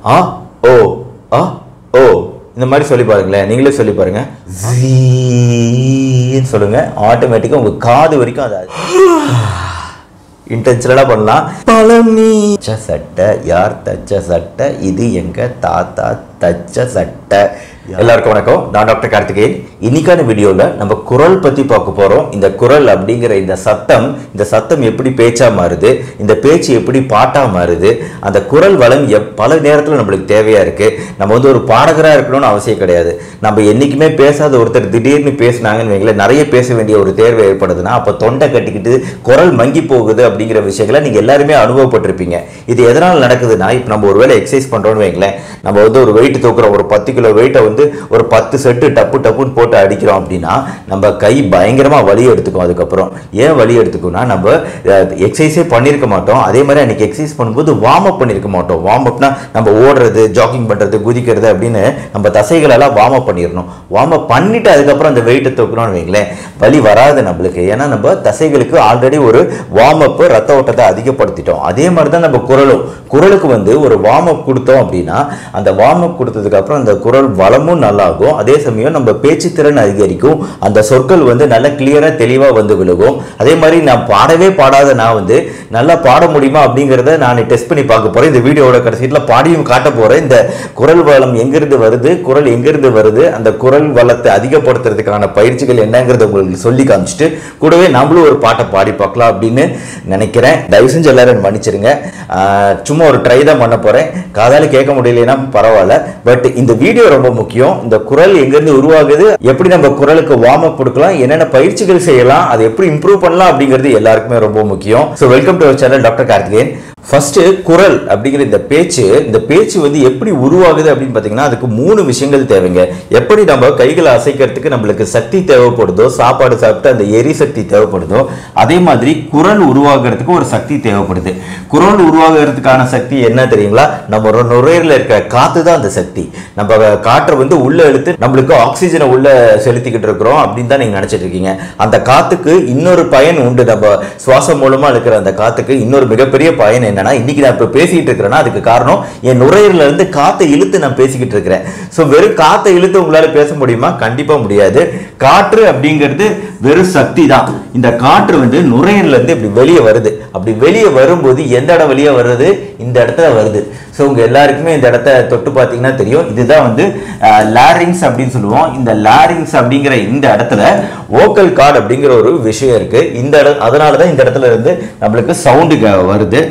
ஆ ஓ ஆ ஓ இந்த மாதிரி சொல்லி பாருங்களேன் நீங்களே சொல்லி பாருங்க ஜீன்னு சொல்லுங்க ஆட்டோமேட்டிக்காக உங்க காது வரைக்கும் அது இன்டென்ஷனலாக பண்ணலாம் பழனி தச்ச சட்டை யார் தச்ச சட்டை இது எங்க தாத்தா தச்ச சட்டை எல்லாருக்கும் வணக்கம் நான் டாக்டர் கார்த்திகேயன் இன்னைக்கான வீடியோவில் நம்ம குரல் பற்றி பார்க்க போகிறோம் இந்த குரல் அப்படிங்கிற இந்த சத்தம் இந்த சத்தம் எப்படி பேச்சா மாறுது இந்த பேச்சு எப்படி பாட்டா மாறுது அந்த குரல் வளம் எப் பல நேரத்தில் நம்மளுக்கு தேவையாக இருக்கு நம்ம வந்து ஒரு பாடகராக இருக்கணும்னு அவசியம் கிடையாது நம்ம என்றைக்குமே பேசாத ஒருத்தர் திடீர்னு பேசினாங்கன்னு வைங்களேன் நிறைய பேச வேண்டிய ஒரு தேர்வு ஏற்படுதுன்னா அப்போ தொண்டை கட்டிக்கிட்டு குரல் மங்கி போகுது அப்படிங்கிற விஷயங்களை நீங்கள் எல்லாருமே அனுபவப்பட்டிருப்பீங்க இது எதனால் நடக்குதுன்னா இப்போ நம்ம ஒருவேளை எக்ஸசைஸ் பண்ணுறோம்னு வைங்களேன் நம்ம வந்து ஒரு வெயிட் தூக்குறோம் ஒரு பத்து கிலோ வெயிட்டை வந்து ஒரு பத்து செட்டு டப்பு டப்புன்னு போட்டு அடிக்கிறோம் அப்படின்னா நம்ம கை பயங்கரமாக வலி எடுத்துக்கும் அதுக்கப்புறம் ஏன் வலி எடுத்துக்கும்னா நம்ம எக்ஸசைஸே பண்ணியிருக்க மாட்டோம் அதே மாதிரி அன்னைக்கு எக்ஸசைஸ் பண்ணும்போது வார்ம் அப் பண்ணியிருக்க மாட்டோம் வார்ம் அப்னா நம்ம ஓடுறது ஜாகிங் பண்ணுறது குதிக்கிறது அப்படின்னு நம்ம தசைகளெல்லாம் வார்ம் அப் பண்ணிடணும் வார்ம் அப் பண்ணிட்டு அதுக்கப்புறம் அந்த வெயிட்டை தூக்கணும்னு வைங்களேன் வலி வராது நம்மளுக்கு ஏன்னா நம்ம தசைகளுக்கு ஆல்ரெடி ஒரு வார்ம் அப் ரத்த ஓட்டத்தை அதிகப்படுத்திட்டோம் அதே மாதிரி தான் நம்ம குரலும் குரலுக்கு வந்து ஒரு வார்ம் அப் கொடுத்தோம் அப்படின்னா அந்த வார்ம் அப் கொடுத்ததுக்கு அப்புறம் அந்த குரல் வளமும் நல்லாகும் அதே சமயம் நம்ம பேச்சு திறன் அதிகரிக்கும் அந்த சொற்கள் வந்து நல்ல கிளியரா தெளிவா வந்து விழுகும் அதே மாதிரி நான் பாடவே பாடாத நான் வந்து நல்லா பாட முடியுமா அப்படிங்கிறத நான் டெஸ்ட் பண்ணி பார்க்க போறேன் இந்த வீடியோவோட கடைசியில் பாடியும் காட்ட போறேன் இந்த குரல் வளம் எங்கிருந்து வருது குரல் எங்கிருந்து வருது அந்த குரல் வளத்தை அதிகப்படுத்துறதுக்கான பயிற்சிகள் என்னங்கிறத உங்களுக்கு சொல்லி காமிச்சிட்டு கூடவே நம்மளும் ஒரு பாட்டை பாடி பார்க்கலாம் அப்படின்னு நினைக்கிறேன் தயவு செஞ்சு எல்லாரும் மன்னிச்சிருங்க ஆஹ் சும்மா ஒரு ட்ரை தான் பண்ண போறேன் காதால கேட்க முடியலைன்னா பரவாயில்ல பட் இந்த வீடியோ ரொம்ப முக்கியம் இந்த குரல் எங்கிருந்து உருவாகுது எப்படி நம்ம குரலுக்கு வார்ம் அப் கொடுக்கலாம் என்னென்ன பயிற்சிகள் செய்யலாம் அதை எப்படி இம்ப்ரூவ் பண்ணலாம் அப்படிங்கிறது எல்லாருக்குமே ரொம்ப முக்கியம் so welcome to our channel doctor Karthikeyan first குரல் அப்படிங்கிற இந்த பேச்சு இந்த பேச்சு வந்து எப்படி உருவாகுது அப்படின்னு பார்த்தீங்கன்னா அதுக்கு மூணு விஷயங்கள் தேவைங்க எப்படி நம்ம கைகளை அசைக்கிறதுக்கு நம்மளுக்கு சக்தி தேவைப்படுதோ சாப்பாடு சாப்பிட்டு அந்த எரிசக்தி தேவைப்படுதோ அதே மாதிரி குரல் உருவாகிறதுக்கு ஒரு சக்தி தேவைப்படுது குரல் உருவாகிறதுக்கான சக்தி என்ன தெரியுங்களா நம்ம ஒரு நுரையீரலில் இருக்க காத்து தான் அந்த சக்தி நம்ம காற்றை வந்து உள்ள இழுத்து நம்மளுக்கு ஆக்சிஜனை உள்ள செலுத்திக்கிட்டு இருக்கிறோம் அப்படின்னு தான் நீங்க நினைச்சிட்டு இருக்கீங்க அந்த காத்துக்கு இன்னொரு பயன் உண்டு நம்ம சுவாசம் மூலமா இருக்கிற அந்த காத்துக்கு இன்னொரு மிகப்பெரிய பயன் என்னன்னா இன்னைக்கு நான் இப்ப பேசிட்டு இருக்கிறேன்னா அதுக்கு காரணம் என் நுரையீரல இருந்து காத்தை இழுத்து நான் பேசிக்கிட்டு இருக்கிறேன் ஸோ வெறும் காத்தை இழுத்து உங்களால பேச முடியுமா கண்டிப்பா முடியாது காற்று அப்படிங்கிறது வெறும் சக்தி தான் இந்த காற்று வந்து நுரையீரல இருந்து இப்படி வெளியே வருது அப்படி வெளியே வரும்போது எந்த இடம் வெளியே வருது இந்த இடத்துல வருது ஸோ உங்க எல்லாருக்குமே இந்த இடத்த தொட்டு பார்த்தீங்கன்னா தெரியும் இதுதான் வந்து லாரிங்ஸ் அப்படின்னு சொல்லுவோம் இந்த லாரிங்ஸ் அப்படிங்கிற இந்த இடத்துல ஓக்கல் கார்டு அப்படிங்கிற ஒரு விஷயம் இருக்கு இந்த இடம் அதனால தான் இந்த இடத்துல இருந்து நம்மளுக்கு சவுண்டு வருது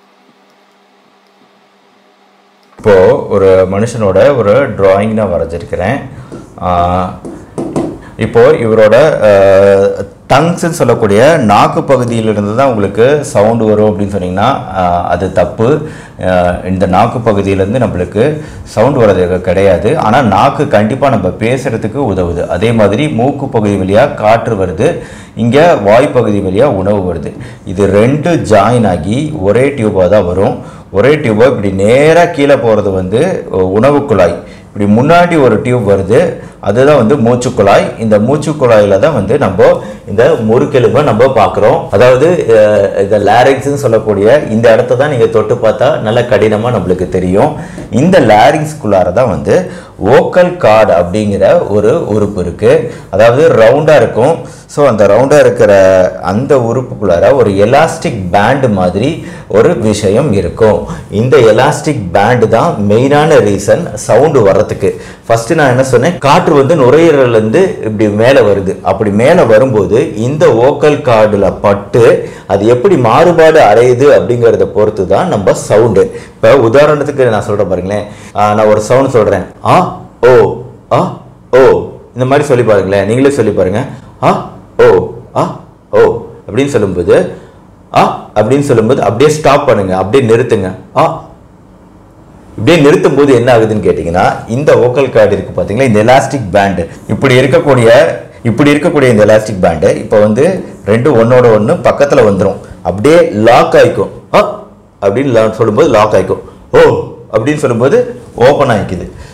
இப்போ ஒரு மனுஷனோட ஒரு டிராயிங் நான் வரைஞ்சிருக்கிறேன் ஆஹ் இப்போ இவரோட டங்ஸ்ன்னு சொல்லக்கூடிய நாக்கு பகுதியிலிருந்து தான் உங்களுக்கு சவுண்டு வரும் அப்படின்னு சொன்னீங்கன்னா ஆஹ் அது தப்பு ஆஹ் இந்த நாக்கு பகுதியிலேருந்து நம்மளுக்கு சவுண்டு வர்றது கிடையாது ஆனால் நாக்கு கண்டிப்பாக நம்ம பேசுகிறதுக்கு உதவுது அதே மாதிரி மூக்கு பகுதி வழியாக காற்று வருது இங்கே வாய் பகுதி வழியாக உணவு வருது இது ரெண்டு ஜாயின் ஆகி ஒரே டியூபாக தான் வரும் ஒரே டியூபாக இப்படி நேராக கீழே போகிறது வந்து உணவு குழாய் இப்படி முன்னாடி ஒரு டியூப் வருது அதுதான் வந்து மூச்சுக்குழாய் இந்த மூச்சுக்குழாயில தான் வந்து நம்ம இந்த முறுக்கெலும்பை நம்ம பார்க்குறோம் அதாவது அஹ், இந்த லாரிங்ஸ்னு சொல்லக்கூடிய இந்த இடத்த தான் நீங்கள் தொட்டு பார்த்தா நல்ல கடினமாக நம்மளுக்கு தெரியும் இந்த லாரிங்ஸ்குள்ளார தான் வந்து ஓக்கல் கார்டு அப்படிங்கிற ஒரு உறுப்பு இருக்கு அதாவது ரவுண்டாக இருக்கும் ஸோ அந்த ரவுண்டாக இருக்கிற அந்த உறுப்புக்குள்ளார ஒரு எலாஸ்டிக் பேண்டு மாதிரி ஒரு விஷயம் இருக்கும் இந்த எலாஸ்டிக் பேண்டு தான் மெயினான ரீசன் சவுண்டு வர்றதுக்கு ஃபர்ஸ்ட் நான் என்ன சொன்னேன் காற்று வந்து நுரையீரல்ல இருந்து இப்படி மேலே வருது அப்படி மேலே வரும்போது இந்த ஓக்கல் கார்டில் பட்டு அது எப்படி மாறுபாடு அடையுது அப்படிங்கிறத பொறுத்து தான் நம்ம சவுண்டு இப்போ உதாரணத்துக்கு நான் சொல்கிறேன் பாருங்களேன் ஆஹ் நான் ஒரு சவுண்ட் சொல்கிறேன் ஆ ஓ ஆ ஓ இந்த மாதிரி சொல்லி பாருங்களேன் நீங்களே சொல்லி பாருங்க ஆ ஓ ஆ ஓ அப்படின்னு சொல்லும்போது ஆ அப்படின்னு சொல்லும்போது அப்படியே ஸ்டாப் பண்ணுங்க அப்படியே நிறுத்துங்க ஆ இப்படியே நிறுத்தும் போது என்ன ஆகுதுன்னு கேட்டிங்கன்னா இந்த ஓக்கல் கார்டு இருக்கு பார்த்தீங்களா இந்த எலாஸ்டிக் பேண்டு இப்படி இருக்கக்கூடிய இப்படி இருக்கக்கூடிய இந்த எலாஸ்டிக் பேண்டு இப்போ வந்து ரெண்டும் ஒன்னோட ஒன்று பக்கத்தில் வந்துடும் அப்படியே லாக் ஆயிக்கும் ஆ அப்படின்னு la- சொல்லும்போது லாக் ஆயிக்கும் ஓ அப்படின்னு சொல்லும்போது ஓப்பன் ஆகிக்குது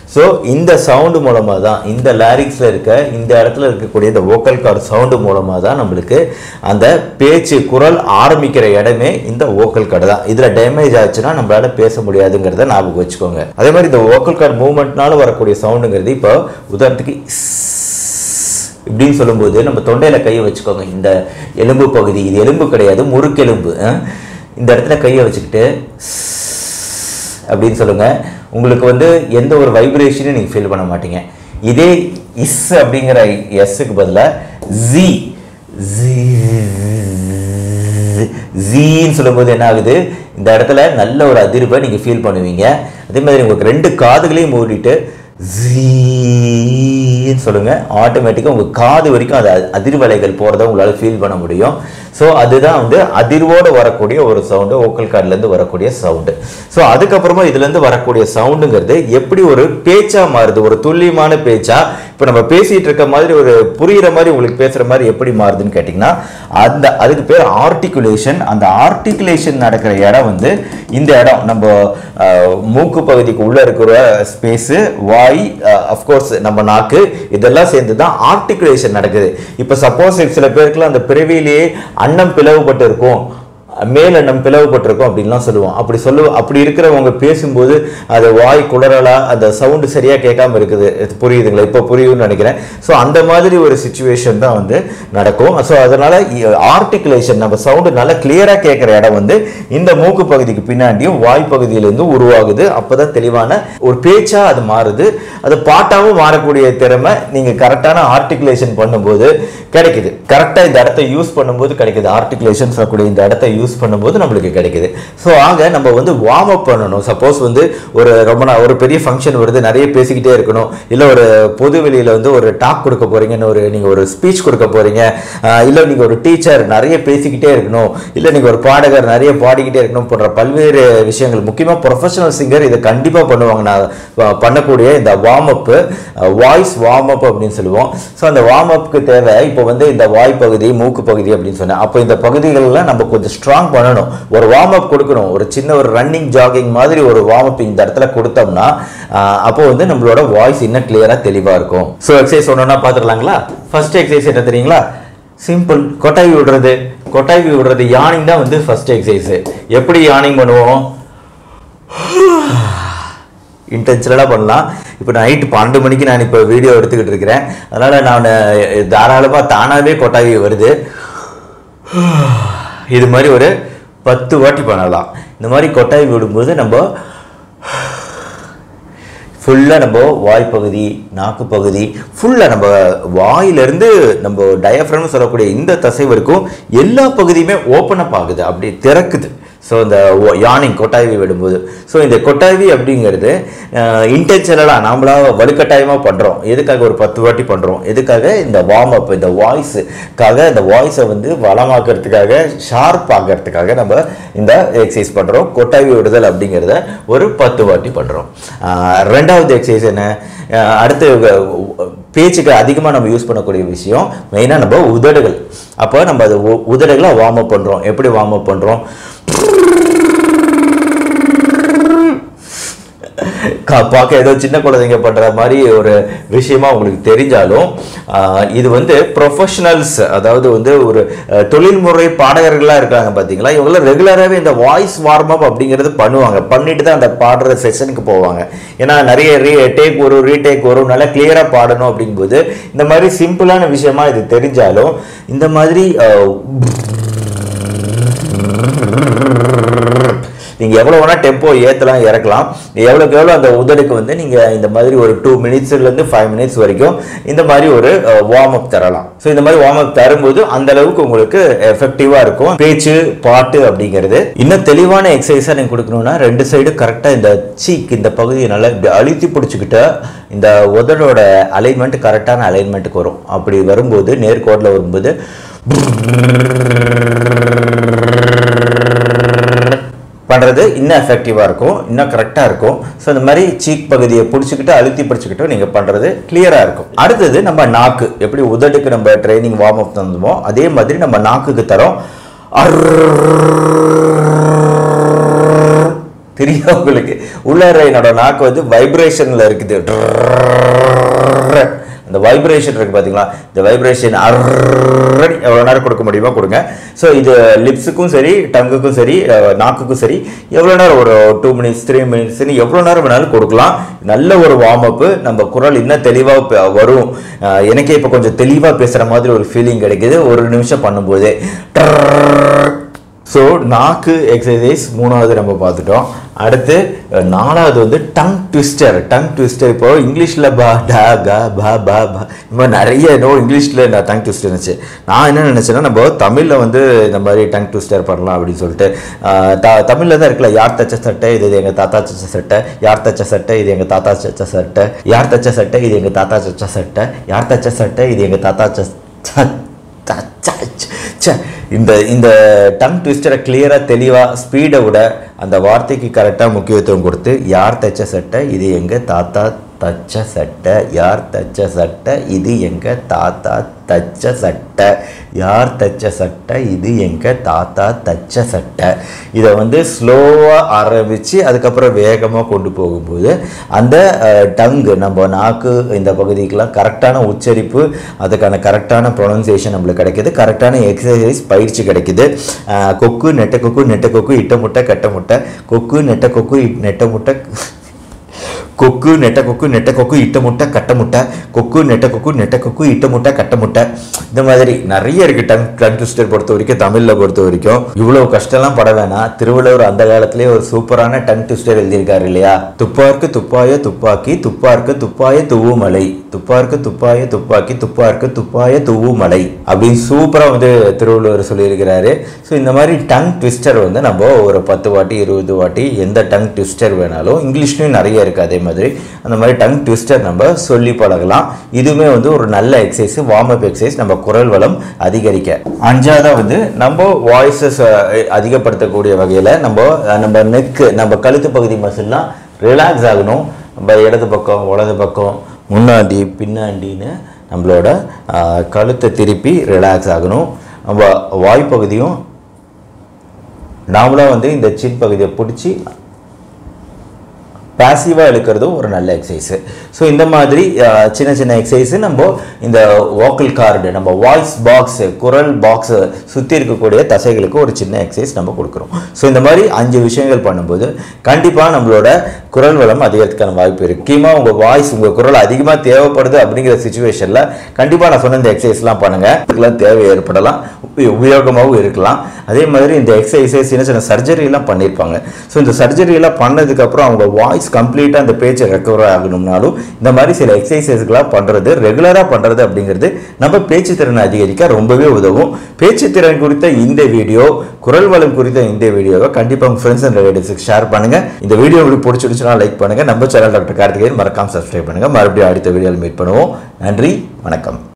ஸோ இந்த சவுண்டு மூலமாக தான் இந்த லாரிக்ஸில் இருக்க இந்த இடத்துல இருக்கக்கூடிய இந்த வோக்கல் கார்டு சவுண்டு மூலமாக தான் நம்மளுக்கு அந்த பேச்சு குரல் ஆரம்பிக்கிற இடமே இந்த வோக்கல் கார்டு தான் இதில் டேமேஜ் ஆச்சுன்னா நம்மளால பேச முடியாதுங்கிறத ஞாபகம் வச்சுக்கோங்க அதே மாதிரி இந்த வோக்கல் கார்டு மூவ்மெண்ட்னால வரக்கூடிய சவுண்டுங்கிறது இப்போ உதாரணத்துக்கு இஸ் இப்படின்னு சொல்லும்போது நம்ம தொண்டையில் கையை வச்சுக்கோங்க இந்த எலும்பு பகுதி இது எலும்பு கிடையாது முறுக்கெலும்பு அஹ். இந்த இடத்துல கையை வச்சுக்கிட்டு அப்படின்னு சொல்லுங்க உங்களுக்கு வந்து எந்த ஒரு வைப்ரேஷனும் நீங்கள் ஃபீல் பண்ண மாட்டீங்க இதே இஸ் அப்படிங்கிற எஸ்ஸுக்கு பதிலாக ஜி ஜீன்னு சொல்லும்போது என்ன ஆகுது இந்த இடத்துல நல்ல ஒரு அதிர்வை நீங்கள் ஃபீல் பண்ணுவீங்க அதே மாதிரி உங்களுக்கு ரெண்டு காதுகளையும் மூடிட்டு ஜீன்னு சொல்லுங்க ஆட்டோமேட்டிக்காக உங்கள் காது வரைக்கும் அது அதிர்வலைகள் போகிறத உங்களால் ஃபீல் பண்ண முடியும் ஸோ அதுதான் வந்து அதிர்வோடு வரக்கூடிய ஒரு சவுண்டு ஓக்கல் கார்ட்லேருந்து வரக்கூடிய சவுண்டு ஸோ அதுக்கப்புறமா இதுலேருந்து வரக்கூடிய சவுண்டுங்கிறது எப்படி ஒரு பேச்சா மாறுது ஒரு துல்லியமான பேச்சா இப்போ நம்ம பேசிட்டு இருக்க மாதிரி ஒரு புரியுற மாதிரி உங்களுக்கு பேசுகிற மாதிரி எப்படி மாறுதுன்னு கேட்டிங்கன்னா அந்த அதுக்கு பேர் ஆர்டிகுலேஷன் அந்த ஆர்டிகுலேஷன் நடக்கிற இடம் வந்து இந்த இடம் நம்ம அஹ், மூக்கு பகுதிக்கு உள்ள இருக்கிற ஸ்பேஸு வாய் அஃப்கோர்ஸ் நம்ம நாக்கு இதெல்லாம் சேர்ந்து தான் ஆர்டிகுலேஷன் நடக்குது இப்போ சப்போஸ் சில பேருக்குலாம் அந்த பிறவியிலேயே அன்னம் பிளவுபட்டு இருக்கும் மேல் அன்னம் பிளவுபட்டிருக்கும் அப்படின்லாம் சொல்லுவோம் அப்படி சொல்லு அப்படி இருக்கிறவங்க பேசும்போது அது வாய் குளறலா அந்த சவுண்டு சரியாக கேட்காம இருக்குது இது புரியுதுங்களா இப்போ புரியுதுன்னு நினைக்கிறேன் ஸோ அந்த மாதிரி ஒரு சுச்சுவேஷன் தான் வந்து நடக்கும் ஸோ அதனால ஆர்டிகுலேஷன் நம்ம சவுண்டு நல்லா கிளியராக கேட்குற இடம் வந்து இந்த மூக்கு பகுதிக்கு பின்னாடியும் வாய் பகுதியிலேருந்து உருவாகுது அப்பதான் தெளிவான ஒரு பேச்சா அது மாறுது அது பாட்டாவும் மாறக்கூடிய திறமை நீங்க கரெக்டான ஆர்டிகுலேஷன் பண்ணும்போது கிடைக்குது கரெக்டாக இந்த இடத்த யூஸ் பண்ணும்போது கிடைக்குது ஆர்டிகுலேஷன் சொல்லக்கூடிய இந்த இடத்த யூஸ் பண்ணும்போது நம்மளுக்கு கிடைக்குது ஸோ ஆக நம்ம வந்து வார்ம் அப் பண்ணணும் சப்போஸ் வந்து ஒரு ரொம்ப நா- ஒரு பெரிய ஃபங்க்ஷன் வருது நிறைய பேசிக்கிட்டே இருக்கணும் இல்லை ஒரு பொது வெளியில வந்து ஒரு டாக் கொடுக்க போறீங்கன்னு ஒரு நீங்கள் ஒரு ஸ்பீச் கொடுக்க போறீங்க இல்லை நீங்கள் ஒரு டீச்சர் நிறைய பேசிக்கிட்டே இருக்கணும் இல்லை நீங்கள் ஒரு பாடகர் நிறைய பாடிக்கிட்டே இருக்கணும் போன்ற பல்வேறு விஷயங்கள் முக்கியமாக ப்ரொஃபஷனல் சிங்கர் இதை கண்டிப்பாக பண்ணுவாங்க நான் அஹ், பண்ணக்கூடிய இந்த warm up voice warm up அப்படின்னு சொல்லுவோம் ஸோ அந்த வார்ம் அப்புக்கு தேவை இப்போ வந்து இந்த வாய் பகுதி மூக்கு பகுதி அப்படின்னு சொன்னேன் அப்போ இந்த பகுதிகளெல்லாம் நம்ம கொஞ்சம் ஸ்ட்ராங் பண்ணணும் ஒரு வார்ம் அப் கொடுக்கணும் ஒரு சின்ன ஒரு ரன்னிங் ஜாகிங் மாதிரி ஒரு வார்ம் அப் இந்த இடத்துல கொடுத்தோம்னா ஆஹ், அப்போ வந்து நம்மளோட வாய்ஸ் இன்னும் கிளியராக தெளிவாக இருக்கும் ஸோ எக்ஸசைஸ் ஒன்றுனா பார்த்துடலாங்களா ஃபர்ஸ்ட் எக்ஸசைஸ் என்ன தெரியுங்களா சிம்பிள் கொட்டாவி விடுறது கொட்டாவி விடுறது யானிங் தான் வந்து ஃபர்ஸ்ட் எக்ஸசைஸ் எப்படி யானிங் பண்ணுவோம் இன்டென்ஷனலாக பண்ணலாம் இப்போ நைட்டு பன்னெண்டு மணிக்கு நான் இப்போ வீடியோ எடுத்துக்கிட்டு இருக்கிறேன் அதனால் நான் தாராளமாக தானாகவே கொட்டாவி வருது இது மாதிரி ஒரு பத்து வாட்டி பண்ணலாம் இந்த மாதிரி கொட்டாவி விடும்போது நம்ம ஃபுல்லாக நம்ம வாய் பகுதி நாக்கு பகுதி ஃபுல்லாக நம்ம வாயிலிருந்து நம்ம டயஃப்ரம் சொல்லக்கூடிய இந்த தசை வரைக்கும் எல்லா பகுதியுமே ஓப்பன் அப் ஆகுது அப்படி திறக்குது ஸோ இந்த யானிங் கொட்டாவி விடும்போது ஸோ இந்த கொட்டாவி அப்படிங்கிறது இன்டென்ஷனலாக நாமளா வலுக்கட்டாயமாக பண்ணுறோம் எதுக்காக ஒரு பத்து வாட்டி பண்ணுறோம் எதுக்காக இந்த வார்ம் அப் இந்த வாய்ஸுக்காக இந்த வாய்ஸை வந்து வளமாக்கிறதுக்காக ஷார்ப் ஆக்கிறதுக்காக நம்ம இந்த எக்ஸசைஸ் பண்ணுறோம் கொட்டாவி விடுதல் அப்படிங்கிறத ஒரு பத்து வாட்டி பண்ணுறோம் ரெண்டாவது எக்ஸசைஸ் என்ன ஆஹ் அடுத்து வ- பேச்சுக்கு அதிகமாக நம்ம யூஸ் பண்ணக்கூடிய விஷயம் மெயினாக நம்ம உதடுகள் அப்போ நம்ம அது உ- உதடுகளை வார்ம் அப் பண்ணுறோம் எப்படி வார்ம் அப் பண்ணுறோம் பார்க்க ஏதோ சின்ன குழந்தைங்க பண்ற மாதிரி ஒரு விஷயமா உங்களுக்கு தெரிஞ்சாலும் ஆஹ், இது வந்து ப்ரொஃபஷனல்ஸ் அதாவது வந்து ஒரு அஹ், தொழில்முறை பாடகர்களாக இருக்காங்க பார்த்தீங்களா இவங்களாம் ரெகுலராகவே இந்த வாய்ஸ் வார்ம் அப் அப்படிங்கிறது பண்ணுவாங்க பண்ணிட்டு தான் அந்த பாடுற செஷனுக்கு போவாங்க ஏன்னா நிறைய ரீ டேக் வரும் ரீடேக் வரும் நல்லா கிளியராக பாடணும் அப்படிங்கும்போது இந்த மாதிரி சிம்பிளான விஷயமா இது தெரிஞ்சாலும் இந்த மாதிரி ஆஹ், நீங்கள் எவ்வளோ வேணால் டெம்போ ஏற்றலாம் இறக்கலாம் எவ்வளோக்கு எவ்வளோ அந்த உதடுக்கு வந்து நீங்கள் இந்த மாதிரி ஒரு டூ மினிட்ஸ்லேருந்து ஃபைவ் மினிட்ஸ் வரைக்கும் இந்த மாதிரி ஒரு வார்ம் அப் தரலாம் ஸோ இந்த மாதிரி வார்ம் அப் தரும்போது அந்த அளவுக்கு உங்களுக்கு எஃபெக்டிவாக இருக்கும் பேச்சு பாட்டு அப்படிங்கிறது இன்னும் தெளிவான எக்ஸசைஸாக நீங்கள் கொடுக்கணும்னா ரெண்டு சைடு கரெக்டாக இந்த சீக் இந்த பகுதியை நல்லா இப்படி அழுத்தி பிடிச்சிக்கிட்டு இந்த உதடோட அலைன்மெண்ட் கரெக்டான அலைன்மெண்ட்டுக்கு வரும் அப்படி வரும்போது நேர்கோட்டில் வரும்போது பண்ணுறது இன்னும் எஃபெக்டிவாக இருக்கும் இன்னும் கரெக்டாக இருக்கும் ஸோ இந்த மாதிரி சீக் பகுதியை பிடிச்சிக்கிட்டு அழுத்தி பிடிச்சிக்கிட்டு நீங்கள் பண்ணுறது கிளியராக இருக்கும் அடுத்தது நம்ம நாக்கு எப்படி உதடுக்கு நம்ம ட்ரைனிங் வார்ம் அப் தந்தோமோ அதே மாதிரி நம்ம நாக்குக்கு தரோம் தெரியும் உங்களுக்கு உள்ளார என்னோட நாக்கு வந்து வைப்ரேஷனில் இருக்குது அந்த வைப்ரேஷன் இருக்கு பார்த்தீங்களா இந்த வைப்ரேஷன் எவ்வளோ நேரம் கொடுக்க முடியுமோ கொடுங்க ஸோ இது லிப்ஸுக்கும் சரி டங்குக்கும் சரி அஹ், நாக்குக்கும் சரி எவ்வளோ நேரம் ஒரு டூ மினிட்ஸ் த்ரீ மினிட்ஸ்னு எவ்வளோ நேரம் வேணாலும் கொடுக்கலாம் நல்ல ஒரு வார்ம் அப்பு நம்ம குரல் இன்னும் தெளிவாக வரும் அஹ், எனக்கே இப்போ கொஞ்சம் தெளிவாக பேசுகிற மாதிரி ஒரு ஃபீலிங் கிடைக்குது ஒரு நிமிஷம் பண்ணும்போதே ஸோ நாக்கு எக்ஸசைஸ் மூணாவது நம்ம பார்த்துட்டோம் அடுத்து அஹ், நாலாவது வந்து டங் ட்விஸ்டர் டங் ட்விஸ்டர் இப்போ இங்கிலீஷில் பா டா கா பா பா பா இந்த மாதிரி நிறைய என்னோ இங்கிலீஷில் நான் டங் ட்விஸ்டர் இருந்துச்சு நான் என்ன நினச்சேன்னா நம்ம தமிழில் வந்து இந்த மாதிரி டங் ட்விஸ்டர் பண்ணலாம் அப்படின்னு சொல்லிட்டு அஹ், த தமிழில் தான் இருக்குல்ல யார் தச்ச சட்டை இது எங்கள் தாத்தா தச்ச சட்டை யார் தச்ச சட்டை இது எங்கள் தாத்தா தச்ச சட்டை யார் தச்ச சட்டை இது எங்கள் தாத்தா தச்ச சட்டை யார் தச்ச சட்டை இது எங்கள் தாத்தா ச ச்சே இந்த இந்த டங் ட்விஸ்டரை கிளியராக தெளிவாக ஸ்பீடை விட அந்த வார்த்தைக்கு கரெக்டாக முக்கியத்துவம் கொடுத்து யார் தைச்ச சட்டை இது எங்கள் தாத்தா தச்ச சட்டை யார் தச்ச சட்டை இது எங்கள் தாத்தா தச்ச சட்டை யார் தச்ச சட்டை இது எங்கள் தாத்தா தச்ச சட்டை இதை வந்து ஸ்லோவாக ஆரம்பித்து அதுக்கப்புறம் வேகமாக கொண்டு போகும்போது அந்த டங்கு நம்ம நாக்கு இந்த பகுதிக்கெலாம் கரெக்டான உச்சரிப்பு அதுக்கான கரெக்டான ப்ரொனன்சியேஷன் நம்மளுக்கு கிடைக்குது கரெக்டான எக்ஸசைஸ் பயிற்சி கிடைக்குது அஹ், கொக்கு நெட்ட கொக்கு நெட்ட கொக்கு இட்ட முட்டை கட்ட முட்டை கொக்கு நெட்ட கொக்கு இ- நெட்ட முட்டை கொக்கு நெட்ட கொக்கு நெட்ட கொக்கு இட்ட முட்டை கட்ட முட்டை கொக்கு நெட்ட கொக்கு நெட்ட கொக்கு இட்ட முட்டை கட்ட முட்டை இந்த மாதிரி நிறைய இருக்கு டங் டங் ட்விஸ்டர் பொறுத்த வரைக்கும் தமிழில் பொறுத்த வரைக்கும் இவ்வளவு கஷ்டம்லாம் பட வேணாம் திருவள்ளுவர் அந்த காலத்திலேயே ஒரு சூப்பரான டங் ட்விஸ்டர் எழுதியிருக்காரு இல்லையா துப்பார்க்கு துப்பாய துப்பாக்கி துப்பார்க்கு துப்பாய துவுமலை துப்பார்க்கு துப்பாய துப்பாக்கி துப்பார்க்கு துப்பாய துவுமலை அப்படின்னு சூப்பராக வந்து திருவள்ளுவர் சொல்லியிருக்கிறாரு ஸோ இந்த மாதிரி டங் ட்விஸ்டர் வந்து நம்ம ஒரு பத்து வாட்டி இருபது வாட்டி எந்த டங் ட்விஸ்டர் வேணாலும் இங்கிலீஷ்லையும் நிறைய இருக்குது அதே மாதிரி அந்த மாதிரி டங் ட்விஸ்டர் நம்ம சொல்லி பழகலாம் இதுவுமே வந்து ஒரு நல்ல எக்ஸசைஸ் வார்ம் அப் எக்ஸசைஸ் நம்ம குரல் வளம் அதிகரிக்க அஞ்சாவதா வந்து நம்ம வாய்ஸஸ் அதிகப்படுத்தக்கூடிய வகையில் நம்ம அஹ், நம்ம நெக்கு நம்ம கழுத்து பகுதி மசில்லாம் ரிலாக்ஸ் ஆகணும் நம்ம இடது பக்கம் வலது பக்கம் முன்னாடி பின்னாடின்னு நம்மளோட அஹ், கழுத்தை திருப்பி ரிலாக்ஸ் ஆகணும் நம்ம வாய்ப்பகுதியும் நாமளாக வந்து இந்த சின் பகுதியை பிடிச்சி பாசிவாக இழுக்கிறதும் ஒரு நல்ல எக்ஸசைஸு ஸோ இந்த மாதிரி அஹ், சின்ன சின்ன எக்ஸசைஸு நம்ம இந்த வோக்கல் கார்டு நம்ம வாய்ஸ் பாக்ஸு குரல் பாக்ஸு சுற்றி இருக்கக்கூடிய தசைகளுக்கு ஒரு சின்ன எக்ஸசைஸ் நம்ம கொடுக்குறோம் ஸோ இந்த மாதிரி அஞ்சு விஷயங்கள் பண்ணும்போது கண்டிப்பாக நம்மளோட குரல் வளம் அதிகரிக்கிறதுக்கான வாய்ப்பு இருக்குது முக்கியமாக உங்கள் வாய்ஸ் உங்கள் குரல் அதிகமாக தேவைப்படுது அப்படிங்கிற சுச்சுவேஷனில் கண்டிப்பாக நான் சொன்ன இந்த எக்ஸசைஸ்லாம் பண்ணுங்கள் இதுக்கெல்லாம் தேவை ஏற்படலாம் உப- உபயோகமாகவும் இருக்கலாம் அதே மாதிரி இந்த எக்ஸசைஸ் சின்ன சின்ன சர்ஜரிலாம் பண்ணியிருப்பாங்க ஸோ இந்த சர்ஜரியெல்லாம் பண்ணதுக்கப்புறம் அவங்க வாய்ஸ் கம்ப்ளீட்டாக அந்த பேச்சை ரெக்கவர் ஆகணும்னாலும் இந்த மாதிரி சில எக்ஸசைசஸ்களாக பண்ணுறது ரெகுலராக பண்ணுறது அப்படிங்கிறது நம்ம பேச்சு திறனை அதிகரிக்க ரொம்பவே உதவும் பேச்சு திறன் குறித்த இந்த வீடியோ குரல் வளம் குறித்த இந்த வீடியோவை கண்டிப்பாக உங்கள் ஃப்ரெண்ட்ஸ் அண்ட் ரிலேட்டிவ்ஸுக்கு ஷேர் பண்ணுங்கள் இந்த வீடியோ உங்களுக்கு பிடிச்சிருச்சுன்னா லைக் பண்ணுங்கள் நம்ம சேனல் டாக்டர் கார்த்திகேயன் மறக்காம சப்ஸ்கிரைப் பண்ணுங்கள் மறுபடியும் அடுத்த வீடியோவில் மீட் பண்ணுவோம் நன்றி வணக்கம்